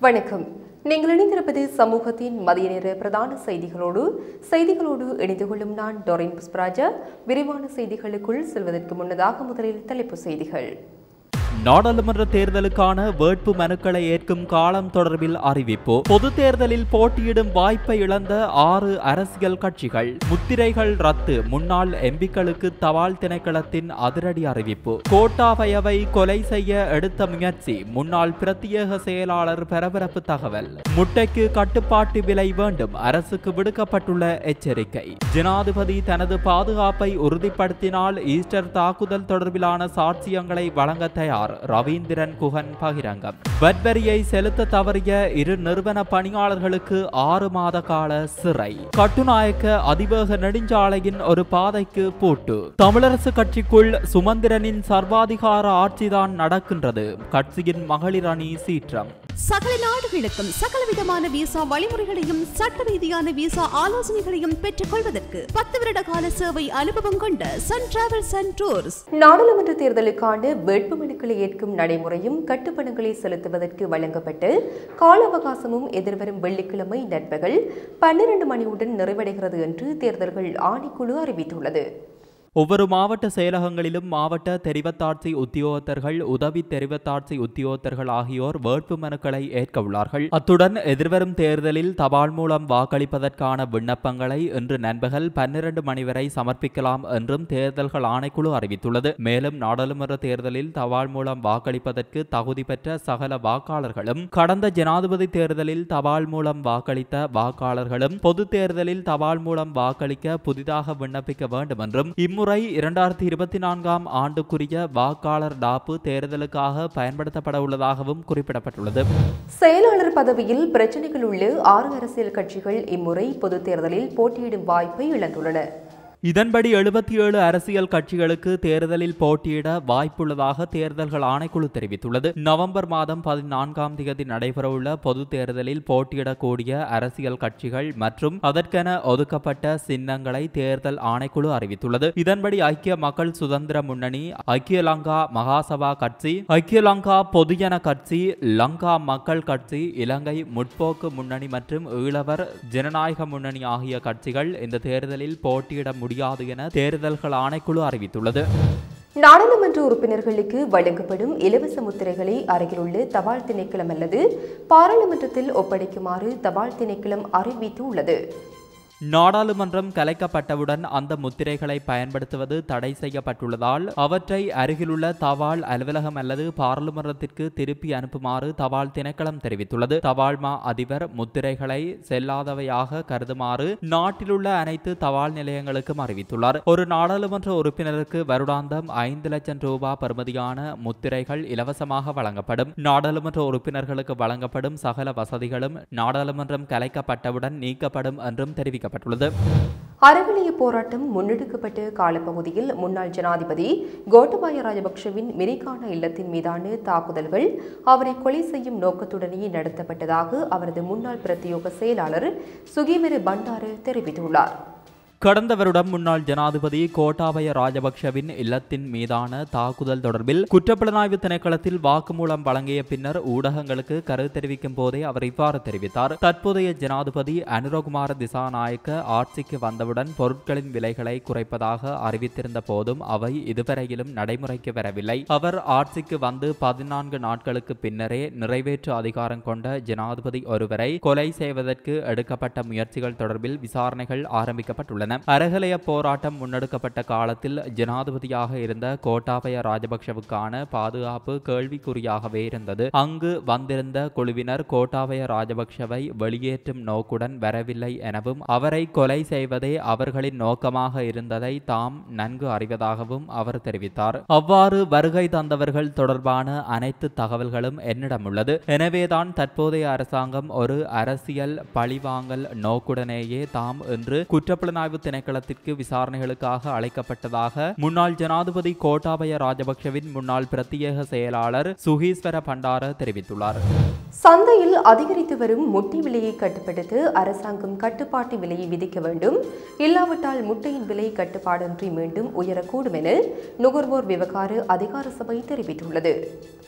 வணக்கம் நீங்கள் இணைந்திருப்பது சமூகத்தின் மதிய நேர பிரதான செய்திகளோடு செய்திகளோடு இணைந்து கொள்ளும் நான் டொரின் புஷ்பராஜா விரிவான செய்திகளுக்குள் செல்வதற்கு முன்னதாக முதலில் தலைப்புச் செய்திகள் நாடாளுமன்ற தேர்தலுக்கான வேட்பு மனுக்களை ஏற்கும் காலம் தொடர்பில் அறிவிப்பு பொது தேர்தலில் போட்டியிடும் வாய்ப்பை இழந்த ஆறு அரசியல் கட்சிகள் முத்திரைகள் ரத்து முன்னாள் எம்பிக்களுக்கு தபால் திணைக்களத்தின் அதிரடி அறிவிப்பு கோட்டாபயவை கொலை செய்ய எடுத்த முயற்சி முன்னாள் பிரத்யேக செயலாளர் பரபரப்பு தகவல் முட்டைக்கு கட்டுப்பாட்டு விலை வேண்டும் அரசுக்கு விடுக்கப்பட்டுள்ள எச்சரிக்கை ஜனாதிபதி தனது பாதுகாப்பை உறுதிப்படுத்தினால் ஈஸ்டர் தாக்குதல் தொடர்பிலான சாட்சியங்களை வழங்க தயார் ரவீந்திரன் குகன் பகிரங்கம் வட்வரியை செலுத்த தவறிய இரு நிறுவன பணியாளர்களுக்கு ஆறு மாத கால சிறை கட்டுநாயக்க அதிவேக நெடுஞ்சாலையின் ஒரு பாதைக்கு பூட்டு தமிழரசு கட்சிக்குள் சுமந்திரனின் சர்வாதிகார ஆட்சிதான் நடக்கின்றது கட்சியின் மகளிர் அணி சீற்றம் சகல நாடுகளுக்கும் சகலவிதமான விசா வழிமுறைகளையும் சட்ட ரீதியான விசா ஆலோசனைகளையும் பெற்றுக் கொள்வதற்கு பத்து வருட கால சேவை அனுபவம் கொண்ட சன் டிராவல்ஸ் அண்ட் டூர்ஸ் நாடாளுமன்ற தேர்தலுக்கான வேட்புமனுக்களை ஏற்கும் நடைமுறையும் கட்டுப்பணங்களை செலுத்துவதற்கு வழங்கப்பட்டு கால அவகாசமும் எதிர்வரும் வெள்ளிக்கிழமை நண்பகல் பன்னிரண்டு மணியுடன் நிறைவடைகிறது என்று தேர்தல்கள் ஆணைக்குழு அறிவித்துள்ளது ஒவ்வொரு மாவட்ட செயலகங்களிலும் மாவட்ட தெரிவத்தாட்சி உத்தியோகத்தர்கள் உதவி தெரிவத்தாட்சி உத்தியோகத்தர்கள் ஆகியோர் வேட்பு மனுக்களை ஏற்க உள்ளார்கள் அத்துடன் எதிர்வரும் தேர்தலில் தபால் மூலம் வாக்களிப்பதற்கான விண்ணப்பங்களை இன்று நண்பகல் பன்னிரண்டு மணி வரை சமர்ப்பிக்கலாம் என்றும் தேர்தல்கள் ஆணைக்குழு அறிவித்துள்ளது மேலும் நாடாளுமன்ற தேர்தலில் தபால் மூலம் வாக்களிப்பதற்கு தகுதி பெற்ற சகல வாக்காளர்களும் கடந்த ஜனாதிபதி தேர்தலில் தபால் மூலம் வாக்களித்த வாக்காளர்களும் பொது தேர்தலில் தபால் மூலம் வாக்களிக்க புதிதாக விண்ணப்பிக்க வேண்டும் என்றும் இம்முறை இரண்டாயிரத்தி இருபத்தி நான்காம் ஆண்டுக்குரிய வாக்காளர் டாப்பு தேர்தலுக்காக பயன்படுத்தப்பட உள்ளதாகவும் குறிப்பிடப்பட்டுள்ளது செயலாளர் பதவியில் பிரச்சனைகள் உள்ள ஆறு அரசியல் கட்சிகள் இம்முறை பொதுத் தேர்தலில் போட்டியிடும் வாய்ப்பை இழந்துள்ளன இதன்படி எழுபத்தி ஏழு அரசியல் கட்சிகளுக்கு தேர்தலில் போட்டியிட வாய்ப்புள்ளதாக தேர்தல்கள் ஆணைக்குழு தெரிவித்துள்ளது நவம்பர் மாதம் பதினான்காம் தேதி நடைபெறவுள்ள பொது தேர்தலில் போட்டியிடக்கூடிய அரசியல் கட்சிகள் மற்றும் அதற்கென ஒதுக்கப்பட்ட சின்னங்களை தேர்தல் ஆணைக்குழு அறிவித்துள்ளது இதன்படி ஐக்கிய மக்கள் சுதந்திர முன்னணி ஐக்கிய லங்கா மகாசபா கட்சி ஐக்கிய லங்கா பொதுஜன கட்சி லங்கா மக்கள் கட்சி இலங்கை முற்போக்கு முன்னணி மற்றும் ஈழவர் ஜனநாயக முன்னணி ஆகிய கட்சிகள் இந்த தேர்தலில் போட்டியிட முடியாது என தேர்தல்கள் ஆணைக்குழு அறிவித்துள்ளது நாடாளுமன்ற உறுப்பினர்களுக்கு வழங்கப்படும் இலவச முத்திரைகளை அருகிலுள்ள தபால் திணைக்களம் அல்லது பாராளுமன்றத்தில் ஒப்படைக்குமாறு தபால் திணைக்களம் அறிவித்து உள்ளது நாடாளுமன்றம் கலைக்கப்பட்டவுடன் அந்த முத்திரைகளை பயன்படுத்துவது தடை செய்யப்பட்டுள்ளதால் அவற்றை அருகிலுள்ள தபால் அலுவலகம் அல்லது பாராளுமன்றத்திற்கு திருப்பி அனுப்புமாறு தபால் திணைக்களம் தெரிவித்துள்ளது தபால் மா அதிபர் முத்திரைகளை செல்லாதவையாக கருதுமாறு நாட்டிலுள்ள அனைத்து தபால் நிலையங்களுக்கும் அறிவித்துள்ளார் ஒரு நாடாளுமன்ற உறுப்பினருக்கு வருடாந்தம் ஐந்து லட்சம் ரூபாய் பெறுமதியான முத்திரைகள் இலவசமாக வழங்கப்படும் நாடாளுமன்ற உறுப்பினர்களுக்கு வழங்கப்படும் சகல வசதிகளும் நாடாளுமன்றம் கலைக்கப்பட்டவுடன் நீக்கப்படும் என்றும் தெரிவிக்கப்பட்டுள்ளது அறவழிய போராட்டம் முன்னெடுக்கப்பட்ட காலப்பகுதியில் முன்னாள் ஜனாதிபதி கோட்டபாய ராஜபக்ஷவின் மிரிகான இல்லத்தின் மீதான தாக்குதல்கள் அவரை கொலை செய்யும் நோக்கத்துடனேயே நடத்தப்பட்டதாக அவரது முன்னாள் பிரத்யோக செயலாளர் சுகீவரு பண்டாரு தெரிவித்துள்ளார் கடந்த வருடம் முன்னாள் ஜனாதிபதி கோட்டாபய ராஜபக்ஷவின் இல்லத்தின் மீதான தாக்குதல் தொடர்பில் குற்றப்புலனாய்வு திணைக்களத்தில் வாக்குமூலம் வழங்கிய பின்னர் ஊடகங்களுக்கு கருத்து தெரிவிக்கும் போதே அவர் இவ்வாறு தெரிவித்தார் தற்போதைய ஜனாதிபதி அனுரகுமார திசாநாயக்க ஆட்சிக்கு வந்தவுடன் பொருட்களின் விலைகளை குறைப்பதாக அறிவித்திருந்த போதும் அவை இதுவரையிலும் நடைமுறைக்கு வரவில்லை அவர் ஆட்சிக்கு வந்து பதினான்கு நாட்களுக்கு பின்னரே நிறைவேற்று அதிகாரம் கொண்ட ஜனாதிபதி ஒருவரை கொலை செய்வதற்கு எடுக்கப்பட்ட முயற்சிகள் தொடர்பில் விசாரணைகள் ஆரம்பிக்கப்பட்டுள்ளன அரகலைய போராட்டம் முன்னெடுக்கப்பட்ட காலத்தில் ஜனாதிபதியாக இருந்த கோட்டாபய ராஜபக்ஷவுக்கான பாதுகாப்பு கேள்விக்குறியாகவே இருந்தது அங்கு வந்திருந்த குழுவினர் கோட்டாபய ராஜபக்ஷவை வெளியேற்றும் நோக்குடன் வரவில்லை எனவும் அவரை கொலை செய்வதே அவர்களின் நோக்கமாக இருந்ததை தாம் நன்கு அறிவதாகவும் அவர் தெரிவித்தார் அவ்வாறு வருகை தந்தவர்கள் தொடர்பான அனைத்து தகவல்களும் என்னிடம் உள்ளது எனவேதான் தற்போதைய அரசாங்கம் ஒரு அரசியல் பழிவாங்கல் நோக்குடனேயே தாம் இன்று குற்றப்புலனாய்வு திணைக்களத்திற்கு விசாரணைகளுக்காக அழைக்கப்பட்டதாக முன்னாள் ஜனாதிபதி கோட்டாபய ராஜபக்ஷவின் முன்னாள் பிரத்யேக செயலாளர் சுகீஸ்வர பண்டார தெரிவித்துள்ளார் சந்தையில் அதிகரித்து வரும் முட்டை விலையை கட்டுப்படுத்த அரசாங்கம் கட்டுப்பாட்டு விலையை விதிக்க வேண்டும் இல்லாவிட்டால் முட்டையின் விலை கட்டுப்பாடின்றி மீண்டும் உயரக்கூடும் என நுகர்வோர் விவகார அதிகார சபை தெரிவித்துள்ளது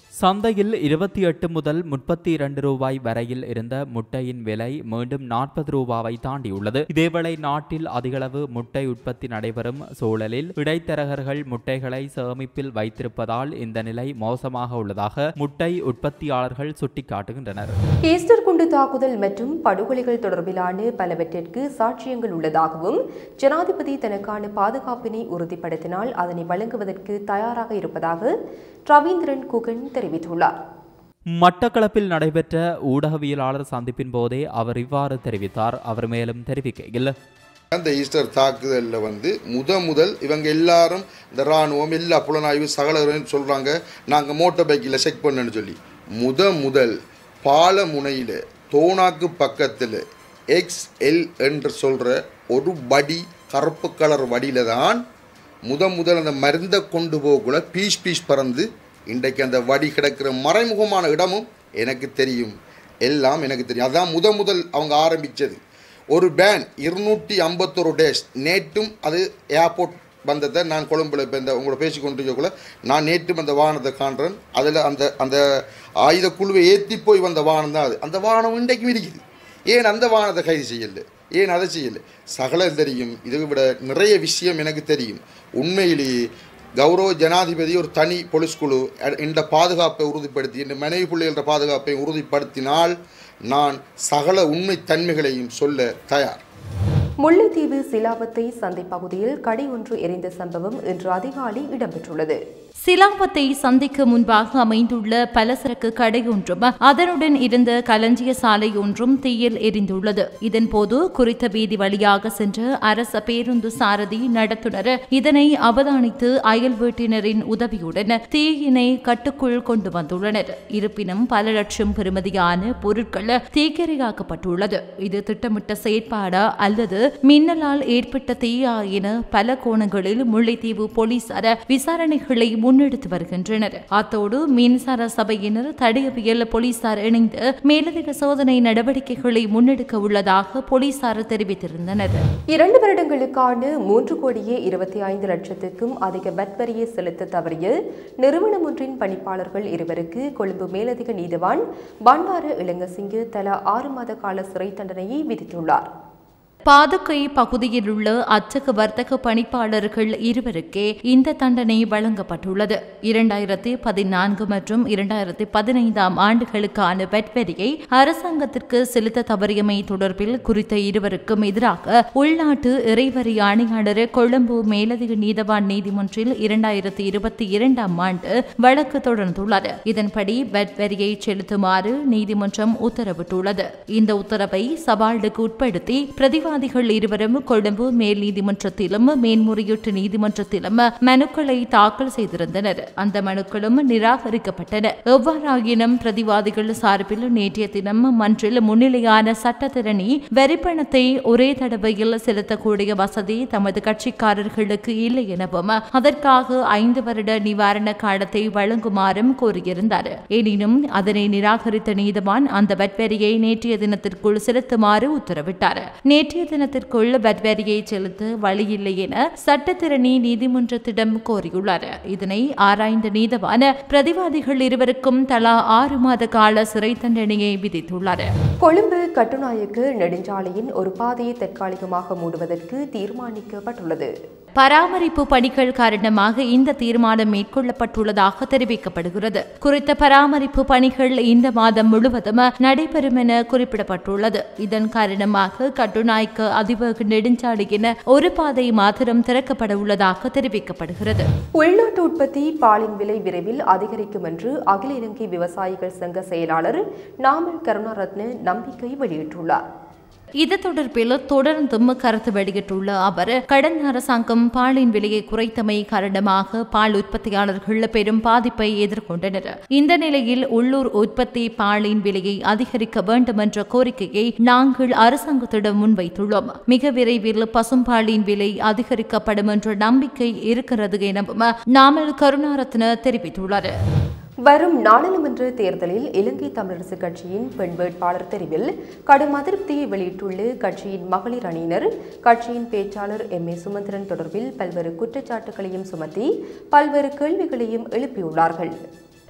சந்தையில் இருபத்தி எட்டு முதல் முப்பத்தி இரண்டு ரூபாய் வரையில் இருந்த முட்டையின் விலை மீண்டும் நாற்பது ரூபாவை தாண்டியுள்ளது இதேவேளை நாட்டில் அதிகளவு முட்டை உற்பத்தி நடைபெறும் சூழலில் இடைத்தரகர்கள் முட்டைகளை சேமிப்பில் வைத்திருப்பதால் இந்த நிலை மோசமாக உள்ளதாக முட்டை உற்பத்தியாளர்கள் சுட்டிக்காட்டுகின்றனர் ஈஸ்டர் குண்டு தாக்குதல் மற்றும் படுகொலைகள் தொடர்பிலான பலவற்றிற்கு சாட்சியங்கள் உள்ளதாகவும் ஜனாதிபதி தனக்கான பாதுகாப்பினை உறுதிப்படுத்தினால் அதனை வழங்குவதற்கு தயாராக இருப்பதாக ரவீந்திரன் குகன் தெரிவித்துள்ளார் மட்டக்களப்பில் நடைபெற்ற ஊடகவியலாளர் சந்திப்பின் போதே அவர் இவ்வாறு தெரிவித்தார் அவர் மேலும் தெரிவிக்கையில் அந்த ஈஸ்டர் தாக்குதலில் வந்து முத முதல் இவங்க எல்லாரும் இந்த இராணுவம் எல்லா புலனாய்வு சகலரும் சொல்கிறாங்க நாங்கள் மோட்டார் பைக்கில் செக் பண்ணேன்னு சொல்லி முத முதல் பாலமுனையில் தோணாக்கு பக்கத்தில் எக்ஸ் எல் என்று சொல்கிற ஒரு வடி கருப்பு கலர் வடியில் தான் முத முதல் அந்த மருந்தை கொண்டு போகக்குள்ள பீஸ் பீஸ் பறந்து இன்றைக்கு அந்த வடி கிடக்கிற மறைமுகமான இடமும் எனக்கு தெரியும் எல்லாம் எனக்கு தெரியும் அதான் முத முதல் அவங்க ஆரம்பித்தது ஒரு பேன் இருநூற்றி ஐம்பத்தொரு டேஸ் நேற்றும் அது ஏர்போர்ட் வந்ததை நான் கொழும்புல இப்போ இந்த உங்களை பேசி கொண்டிருக்கக்குள்ள நான் நேற்றும் அந்த வாகனத்தை காண்றேன் அதில் அந்த அந்த ஆயுத குழுவை ஏற்றி போய் வந்த வாகனம் தான் அது அந்த வாகனம் இன்றைக்கும் இருக்குது ஏன் அந்த வாகனத்தை கைது செய்யலை ஏன் அதை செய்யலை சகலம் தெரியும் இதை விட நிறைய விஷயம் எனக்கு தெரியும் உண்மையிலேயே கௌரவ ஜனாதிபதி ஒரு தனி போலீஸ் குழு அ- இந்த பாதுகாப்பை உறுதிப்படுத்தி இந்த மனைவி பிள்ளைகள பாதுகாப்பை உறுதிப்படுத்தினால் நான் சகல உண்மை தன்மைகளையும் சொல்ல தயார் முல்லைத்தீவு சிலாவத்தை சந்தை பகுதியில் கடை ஒன்று எரிந்த சம்பவம் இன்று அதிகாலை இடம்பெற்றுள்ளது சிலாபத்தை சந்திக்கு முன்பாக அமைந்துள்ள பலசரக்கு கடை ஒன்றும் அதனுடன் இருந்த களஞ்சிய சாலை ஒன்றும் தீயில் எரிந்துள்ளது இதன்போது குறித்த வீதி வழியாக சென்ற அரச பேருந்து சாரதி நடத்துனர் இதனை அவதானித்து அயல் வீட்டினரின் உதவியுடன் தீயினை கட்டுக்குள் கொண்டு வந்துள்ளனர் இருப்பினும் பல லட்சம் பெறுமதியான பொருட்கள் தீக்கிரையாக்கப்பட்டுள்ளது இது திட்டமிட்ட செயற்பாடா அல்லது மின்னலால் ஏற்பட்ட தீயா என பல கோணங்களில் முல்லைத்தீவு போலீசார் விசாரணைகளை முன்னெடுத்து வருகின்றனர் அத்தோடு மின்சார சபையினர் தடயவியல் போலீசார் இணைந்து மேலதிக சோதனை நடவடிக்கைகளை முன்னெடுக்க உள்ளதாக போலீசார் தெரிவித்திருந்தனர் இரண்டு வருடங்களுக்கான மூன்று கோடியே இருபத்தி ஐந்து லட்சத்துக்கும் அதிக வட் வரியை செலுத்த தவறிய நிறுவனம் ஒன்றின் பணிப்பாளர்கள் இருவருக்கு கொழும்பு மேலதிக நீதிவான் பண்டார இளங்கசிங்கு தலா ஆறு மாத கால சிறை தண்டனையை விதித்துள்ளார் பாதுகை பகுதியில் உள்ள அச்சக வர்த்தக பணிப்பாளர்கள் இருவருக்கே இந்த தண்டனை வழங்கப்பட்டுள்ளது இரண்டாயிரத்தி பதினான்கு மற்றும் இரண்டாயிரத்தி பதினைந்தாம் ஆண்டுகளுக்கான வெட்வரியை அரசாங்கத்திற்கு செலுத்த தவறியமை தொடர்பில் குறித்த இருவருக்கும் எதிராக உள்நாட்டு இறைவரி ஆணையாளர் கொழும்பு மேலதிக நீதவான் நீதிமன்றில் இரண்டாயிரத்தி இருபத்தி இரண்டாம் ஆண்டு வழக்கு தொடர்ந்துள்ளது இதன்படி வெட்வரியை செலுத்துமாறு நீதிமன்றம் உத்தரவிட்டுள்ளது இந்த உத்தரவை சவாலுக்கு உட்படுத்தி பிரதிவாதிகள் இருவரும் கொழும்பு மேல் நீதிமன்றத்திலும் மேன்முறையீட்டு நீதிமன்றத்திலும் மனுக்களை தாக்கல் செய்திருந்தனர் அந்த மனுக்களும் நிராகரிக்கப்பட்டன எவ்வாறாயினும் பிரதிவாதிகள் சார்பில் நேற்றைய தினம் மன்றில் முன்னிலையான சட்டத்திரணி வரிப்பணத்தை ஒரே தடவையில் செலுத்தக்கூடிய வசதி தமது கட்சிக்காரர்களுக்கு இல்லை எனவும் அதற்காக ஐந்து வருட நிவாரண காலத்தை வழங்குமாறும் கோரியிருந்தார் எனினும் அதனை நிராகரித்த நீதவான் அந்த வட்வரியை நேற்றைய தினத்திற்குள் செலுத்துமாறு உத்தரவிட்டார் நேற்றைய தினத்திற்குள் வட்வரியை செலுத்த வழியில்லை என சட்டத்திரணி நீதிமன்றத்திடம் கோரியுள்ளார் இதனை ஆராய்ந்த நீதவான் பிரதிவாதிகள் இருவருக்கும் தலா ஆறு மாத கால சிறை தண்டனையை விதித்துள்ளார் கொழும்பு கட்டுநாயக்கு நெடுஞ்சாலையின் ஒரு பாதையை தற்காலிகமாக மூடுவதற்கு தீர்மானிக்கப்பட்டுள்ளது பராமரிப்பு பணிகள் காரணமாக இந்த தீர்மானம் மேற்கொள்ளப்பட்டுள்ளதாக தெரிவிக்கப்படுகிறது குறித்த பராமரிப்பு பணிகள் இந்த மாதம் முழுவதும் நடைபெறும் என குறிப்பிடப்பட்டுள்ளது இதன் காரணமாக கட்டுநாய்க்கு அதிவேக நெடுஞ்சாலையின் ஒரு பாதை மாத்திரம் திறக்கப்பட உள்ளதாக தெரிவிக்கப்படுகிறது உள்நாட்டு உற்பத்தி பாலின் விலை விரைவில் அதிகரிக்கும் என்று அகில இலங்கை விவசாயிகள் சங்க செயலாளர் நாமல் கருணாரத்ன நம்பிக்கை வெளியிட்டுள்ளார் இது தொடர்பில் தொடர்ந்தும் கருத்து வெளியிட்டுள்ள அவர் கடந்த அரசாங்கம் பாலின் விலையை குறைத்தமை காரணமாக பால் உற்பத்தியாளர்கள் பெரும் பாதிப்பை எதிர்கொண்டனர் இந்த நிலையில் உள்ளூர் உற்பத்தி பாலின் விலையை அதிகரிக்க வேண்டும் என்ற கோரிக்கையை நாங்கள் அரசாங்கத்திடம் முன்வைத்துள்ளோம் மிக விரைவில் பசும்பாலின் விலை அதிகரிக்கப்படும் என்ற நம்பிக்கை இருக்கிறது எனவும் நாமல் கருணாரத்ன தெரிவித்துள்ளார் வரும் நாடாளுமன்ற தேர்தலில் இலங்கை தமிழரசு கட்சியின் பெண் வேட்பாளர் தெரிவில் கடும் அதிருப்தியை வெளியிட்டுள்ள கட்சியின் மகளிர் அணியினர் கட்சியின் பேச்சாளர் எம் ஏ சுமந்திரன் தொடர்பில் பல்வேறு குற்றச்சாட்டுகளையும் சுமத்தி பல்வேறு கேள்விகளையும் எழுப்பியுள்ளார்கள்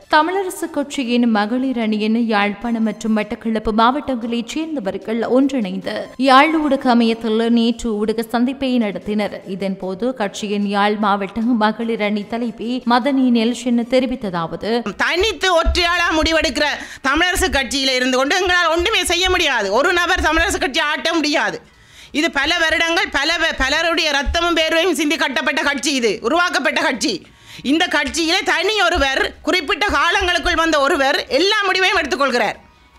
தமிழரசு கட்சியின் மகளிர் அணியின் யாழ்ப்பாணம் மற்றும் மட்டக்களப்பு மாவட்டங்களைச் சேர்ந்தவர்கள் ஒன்றிணைந்து யாழ் ஊடக அமையத்தில் நேற்று ஊடக சந்திப்பை நடத்தினர் இதன்போது கட்சியின் யாழ் மாவட்ட மகளிர் அணி தலைவி மதனி நெல்ஷன் தெரிவித்ததாவது தனித்து ஒற்றையாளா முடிவெடுக்கிற தமிழரசு கட்சியில இருந்து கொண்டு எங்களால் ஒன்றுமே செய்ய முடியாது ஒரு நபர் தமிழரசு கட்சி ஆட்ட முடியாது இது பல வருடங்கள் பல ப- பலருடைய ரத்தமும் பேர்வையும் சிந்தி கட்டப்பட்ட கட்சி இது உருவாக்கப்பட்ட கட்சி இந்த கட்சியிலே தனி ஒருவர் குறிப்பிட்ட காலங்களுக்குள் வந்த ஒருவர் எல்லா முடிவையும் எடுத்துக்கொள்கிறார்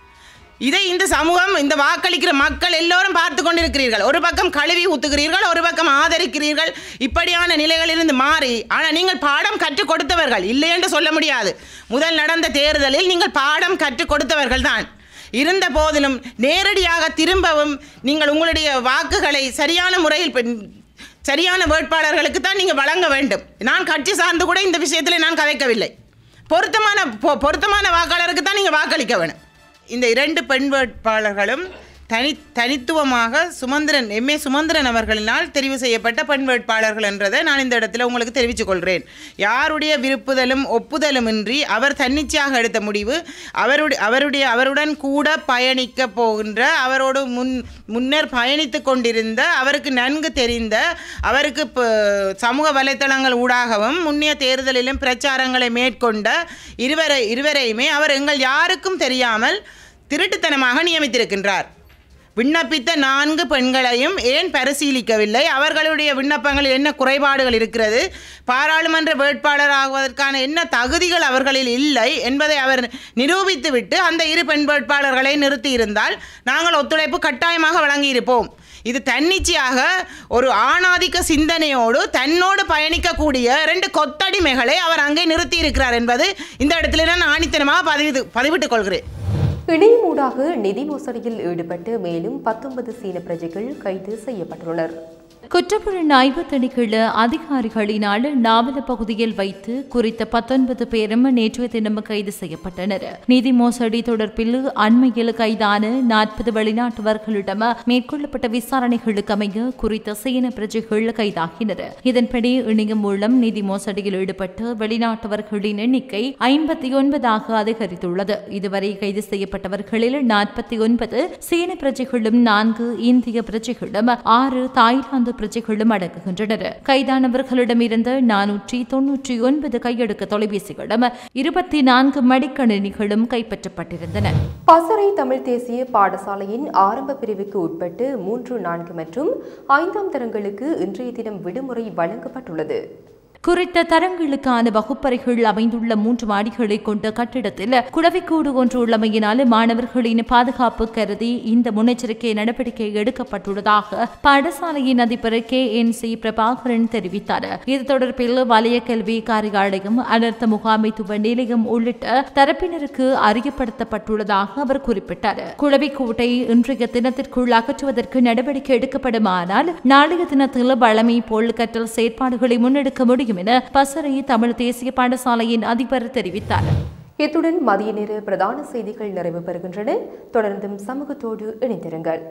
இதை இந்த சமூகம் இந்த வாக்களிக்கிற மக்கள் எல்லோரும் பார்த்து கொண்டிருக்கிறீர்கள் ஒரு பக்கம் கழுவி ஊத்துகிறீர்கள் ஒரு பக்கம் ஆதரிக்கிறீர்கள் இப்படியான நிலைகளிலிருந்து மாறி ஆனால் நீங்கள் பாடம் கற்றுக் கொடுத்தவர்கள் இல்லை என்று சொல்ல முடியாது முதல் நடந்த தேர்தலில் நீங்கள் பாடம் கற்றுக் கொடுத்தவர்கள் தான் இருந்த போதிலும் நேரடியாக திரும்பவும் நீங்கள் உங்களுடைய வாக்குகளை சரியான முறையில் பெண்- சரியான வேட்பாளர்களுக்கு தான் நீங்கள் வழங்க வேண்டும் நான் கட்சி சார்ந்து கூட இந்த விஷயத்தில் நான் கதைக்கவில்லை பொருத்தமான பொ- பொருத்தமான வாக்காளருக்கு தான் நீங்கள் வாக்களிக்க வேணும் இந்த இரண்டு பெண் வேட்பாளர்களும் தனி தனித்துவமாக சுமந்திரன் எம்ஏ சுமந்திரன் அவர்களினால் தெரிவு செய்யப்பட்ட பெண் வேட்பாளர்கள் என்றதை நான் இந்த இடத்துல உங்களுக்கு தெரிவித்துக் கொள்கிறேன் யாருடைய விருப்புதலும் ஒப்புதலும் இன்றி அவர் தன்னிச்சையாக எடுத்த முடிவு அவருடைய அவருடைய அவருடன் கூட பயணிக்க போகின்ற அவரோடு முன் முன்னர் பயணித்து கொண்டிருந்த அவருக்கு நன்கு தெரிந்த அவருக்கு இப்போ சமூக வலைத்தளங்கள் ஊடாகவும் முன்னைய தேர்தலிலும் பிரச்சாரங்களை மேற்கொண்ட இருவரை இருவரையுமே அவர் எங்கள் யாருக்கும் தெரியாமல் திருட்டுத்தனமாக நியமித்திருக்கின்றார் விண்ணப்பித்த நான்கு பெண்களையும் ஏன் பரிசீலிக்கவில்லை அவர்களுடைய விண்ணப்பங்களில் என்ன குறைபாடுகள் இருக்கிறது பாராளுமன்ற வேட்பாளர் ஆகுவதற்கான என்ன தகுதிகள் அவர்களில் இல்லை என்பதை அவர் நிரூபித்துவிட்டு அந்த இரு பெண் வேட்பாளர்களை நிறுத்தியிருந்தால் நாங்கள் ஒத்துழைப்பு கட்டாயமாக வழங்கியிருப்போம் இது தன்னிச்சையாக ஒரு ஆணாதிக்க சிந்தனையோடு தன்னோடு பயணிக்கக்கூடிய ரெண்டு கொத்தடிமைகளை அவர் அங்கே நிறுத்தியிருக்கிறார் என்பது இந்த இடத்துல நான் ஆணித்தனமாக பதிவு பதிவிட்டுக் கொள்கிறேன் இணையமூடாக நிதி மோசடியில் ஈடுபட்டு மேலும் பத்தொன்பது சீன பிரஜைகள் கைது செய்யப்பட்டுள்ளனர் குற்றப்புலன் ஆய்வு திணைக்கள அதிகாரிகளினால் நாவல பகுதியில் வைத்து குறித்த பத்தொன்பது பேரும் நேற்றைய தினம் கைது செய்யப்பட்டனர் நிதி மோசடி தொடர்பில் அண்மையில் கைதான நாற்பது வெளிநாட்டவர்களிடம் மேற்கொள்ளப்பட்ட விசாரணைகளுக்கு அமைய குறித்த சீன பிரஜைகள் கைதாகினர் இதன்படி இணையம் மூலம் நிதி மோசடியில் ஈடுபட்ட வெளிநாட்டவர்களின் எண்ணிக்கை ஐம்பத்தி ஒன்பதாக அதிகரித்துள்ளது இதுவரை கைது செய்யப்பட்டவர்களில் நாற்பத்தி ஒன்பது சீன பிரஜைகளும் நான்கு இந்திய பிரஜைகளும் ஆறு தாய்லாந்து பிரஜைகளும் அடங்குகின்றனர் கைதானவர்களிடமிருந்து நானூற்றி தொன்னூற்றி ஒன்பது கையெடுக்க தொலைபேசிகளும் இருபத்தி நான்கு மடிக்கணினிகளும் கைப்பற்றப்பட்டிருந்தன பசறை தமிழ் தேசிய பாடசாலையின் ஆரம்ப பிரிவுக்கு உட்பட்டு மூன்று நான்கு மற்றும் ஐந்தாம் தரங்களுக்கு இன்றைய தினம் விடுமுறை வழங்கப்பட்டுள்ளது குறித்த தரங்களுக்கான வகுப்பறைகள் அமைந்துள்ள மூன்று மாடிகளை கொண்ட கட்டிடத்தில் குளவிக்கூடு ஒன்று உள்ளமையினால் மாணவர்களின் பாதுகாப்பு கருதி இந்த முன்னெச்சரிக்கை நடவடிக்கை எடுக்கப்பட்டுள்ளதாக பாடசாலையின் அதிபர் கே என் சி பிரபாகரன் தெரிவித்தார் இது தொடர்பில் வலய கல்வி காரியாலயம் அனர்த்த முகாமைத்துவ நிலையம் உள்ளிட்ட தரப்பினருக்கு அறியப்படுத்தப்பட்டுள்ளதாக அவர் குறிப்பிட்டார் குளவிக்கூட்டை இன்றைய தினத்திற்குள் அகற்றுவதற்கு நடவடிக்கை எடுக்கப்படுமானால் நாளைய தினத்தில் வழமை போல் கற்றல் செயற்பாடுகளை முன்னெடுக்க முடியும் என பசறை தமிழ் தேசிய பாடசாலையின் அதிபர் தெரிவித்தார் இத்துடன் மதிய நேர பிரதான செய்திகள் நிறைவு பெறுகின்றன தொடர்ந்தும் சமூகத்தோடு இணைந்திருங்கள்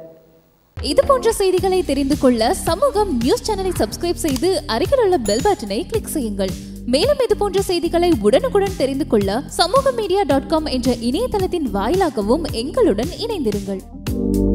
இது போன்ற செய்திகளை தெரிந்து கொள்ள சமூகம் நியூஸ் சேனலை சப்ஸ்கிரைப் செய்து அருகில் உள்ள பெல் பட்டனை கிளிக் செய்யுங்கள் மேலும் இது போன்ற செய்திகளை உடனுக்குடன் தெரிந்து கொள்ள சமூக மீடியா டாட் காம் என்ற இணையதளத்தின் வாயிலாகவும் எங்களுடன் இணைந்திருங்கள்